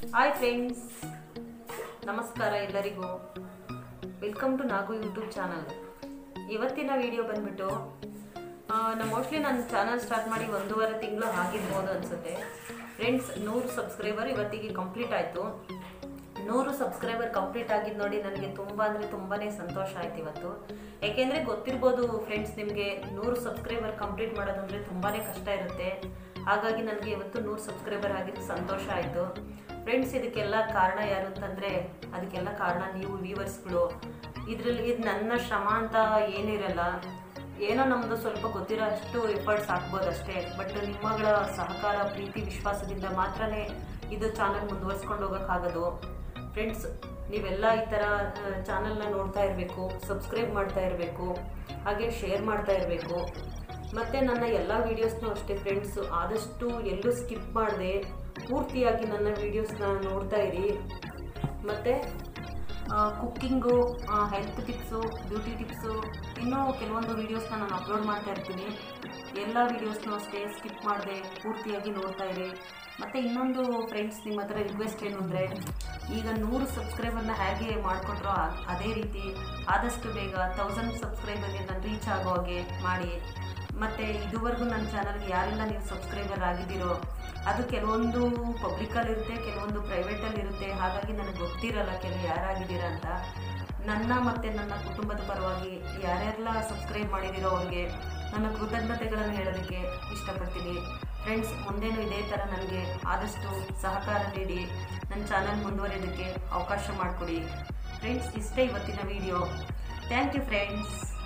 hi friends ನಮಸ್ಕಾರ ಎಲ್ಲರಿಗೂ welcome to Nagu YouTube channel ಇವತ್ತಿನ ವಿಡಿಯೋ ಬಂದ್ಬಿಟ್ಟು ನಾ ಮೋಸ್ಟ್ಲಿ ನನ್ನ ಚಾನಲ್ ಸ್ಟಾರ್ಟ್ ಮಾಡಿ ಒಂದೂವರೆ ತಿಂಗಳು ಆಗಿರ್ಬೋದು ಅನಿಸುತ್ತೆ ಫ್ರೆಂಡ್ಸ್ ನೂರು ಸಬ್ಸ್ಕ್ರೈಬರ್ ಇವತ್ತಿಗೆ ಕಂಪ್ಲೀಟ್ ಆಯಿತು ನೂರು ಸಬ್ಸ್ಕ್ರೈಬರ್ ಕಂಪ್ಲೀಟ್ ಆಗಿದ್ದು ನೋಡಿ ನನಗೆ ತುಂಬ ಅಂದರೆ ತುಂಬಾ ಸಂತೋಷ ಆಯ್ತು ಇವತ್ತು ಯಾಕೆಂದರೆ ಗೊತ್ತಿರ್ಬೋದು ಫ್ರೆಂಡ್ಸ್ ನಿಮಗೆ ನೂರು ಸಬ್ಸ್ಕ್ರೈಬರ್ ಕಂಪ್ಲೀಟ್ ಮಾಡೋದಂದರೆ ತುಂಬಾ ಕಷ್ಟ ಇರುತ್ತೆ ಹಾಗಾಗಿ ನನಗೆ ಇವತ್ತು ನೂರು ಸಬ್ಸ್ಕ್ರೈಬರ್ ಆಗಿದ್ದು ಸಂತೋಷ ಆಯಿತು ಫ್ರೆಂಡ್ಸ್ ಇದಕ್ಕೆಲ್ಲ ಕಾರಣ ಯಾರು ಅಂತಂದರೆ ಅದಕ್ಕೆಲ್ಲ ಕಾರಣ ನೀವು ವ್ಯೂವರ್ಸ್ಗಳು ಇದರಲ್ಲಿ ಇದು ನನ್ನ ಶ್ರಮ ಅಂತ ಏನಿರಲ್ಲ ಏನೋ ನಮ್ಮದು ಸ್ವಲ್ಪ ಗೊತ್ತಿರೋ ಅಷ್ಟು ಎಫರ್ಟ್ಸ್ ಹಾಕ್ಬೋದು ಅಷ್ಟೇ ಬಟ್ ನಿಮ್ಮಗಳ ಸಹಕಾರ ಪ್ರೀತಿ ವಿಶ್ವಾಸದಿಂದ ಮಾತ್ರನೇ ಇದು ಚಾನಲ್ ಮುಂದುವರ್ಸ್ಕೊಂಡು ಹೋಗೋಕ್ಕಾಗೋದು ಫ್ರೆಂಡ್ಸ್ ನೀವೆಲ್ಲ ಈ ಥರ ಚಾನಲ್ನ ನೋಡ್ತಾ ಇರಬೇಕು ಸಬ್ಸ್ಕ್ರೈಬ್ ಮಾಡ್ತಾ ಇರಬೇಕು ಹಾಗೆ ಶೇರ್ ಮಾಡ್ತಾ ಇರಬೇಕು ಮತ್ತು ನನ್ನ ಎಲ್ಲ ವೀಡಿಯೋಸ್ನೂ ಅಷ್ಟೇ ಫ್ರೆಂಡ್ಸು ಆದಷ್ಟು ಎಲ್ಲೂ ಸ್ಕಿಪ್ ಮಾಡದೆ ಪೂರ್ತಿಯಾಗಿ ನನ್ನ ವೀಡಿಯೋಸ್ನ ನೋಡ್ತಾ ಇರಿ ಮತ್ತು cooking health tips beauty tips ಇನ್ನೂ ಕೆಲವೊಂದು ವೀಡಿಯೋಸ್ನ ನಾನು ಅಪ್ಲೋಡ್ ಮಾಡ್ತಾ ಇರ್ತೀನಿ ಎಲ್ಲ ವೀಡಿಯೋಸ್ನೂ ಅಷ್ಟೇ ಸ್ಕಿಪ್ ಮಾಡದೆ ಪೂರ್ತಿಯಾಗಿ ನೋಡ್ತಾ ಇರಿ ಮತ್ತು ಇನ್ನೊಂದು ಫ್ರೆಂಡ್ಸ್ ನಿಮ್ಮ ಹತ್ರ ರಿಕ್ವೆಸ್ಟ್ ಏನು ಅಂದರೆ ಈಗ ನೂರು ಸಬ್ಸ್ಕ್ರೈಬರ್ನ ಹೇಗೆ ಮಾಡಿಕೊಟ್ರೋ ಅದೇ ರೀತಿ ಆದಷ್ಟು ಬೇಗ ತೌಸಂಡ್ ಸಬ್ಸ್ಕ್ರೈಬರ್ಗೆ ನಾನು ರೀಚ್ ಆಗೋ ಹಾಗೆ ಮಾಡಿ ಮತ್ತು ಇದುವರೆಗೂ ನನ್ನ ಚಾನಲ್ಗೆ ಯಾರೆಲ್ಲ ನೀವು ಸಬ್ಸ್ಕ್ರೈಬರ್ ಆಗಿದ್ದೀರೋ ಅದು ಕೆಲವೊಂದು ಪಬ್ಲಿಕಲ್ಲಿ ಇರುತ್ತೆ ಕೆಲವೊಂದು ಪ್ರೈವೇಟಲ್ಲಿ ಇರುತ್ತೆ ಹಾಗಾಗಿ ನನಗೆ ಗೊತ್ತಿರಲ್ಲ ಕೆಲವು ಯಾರಾಗಿದ್ದೀರಾ ಅಂತ ನನ್ನ ಮತ್ತು ನನ್ನ ಕುಟುಂಬದ ಪರವಾಗಿ ಯಾರ್ಯಾರೆಲ್ಲ ಸಬ್ಸ್ಕ್ರೈಬ್ ಮಾಡಿದ್ದೀರೋ ಅವ್ರಿಗೆ ನನ್ನ ಕೃತಜ್ಞತೆಗಳನ್ನು ಹೇಳೋದಕ್ಕೆ ಇಷ್ಟಪಡ್ತೀನಿ ಫ್ರೆಂಡ್ಸ್ ಮುಂದೇನು ಇದೇ ಥರ ನನಗೆ ಆದಷ್ಟು ಸಹಕಾರ ನೀಡಿ ನನ್ನ ಚಾನಲ್ ಮುಂದುವರಿಯೋದಕ್ಕೆ ಅವಕಾಶ ಮಾಡಿಕೊಡಿ ಫ್ರೆಂಡ್ಸ್ ಇಷ್ಟೇ ಇವತ್ತಿನ ವಿಡಿಯೋ ಥ್ಯಾಂಕ್ ಯು ಫ್ರೆಂಡ್ಸ್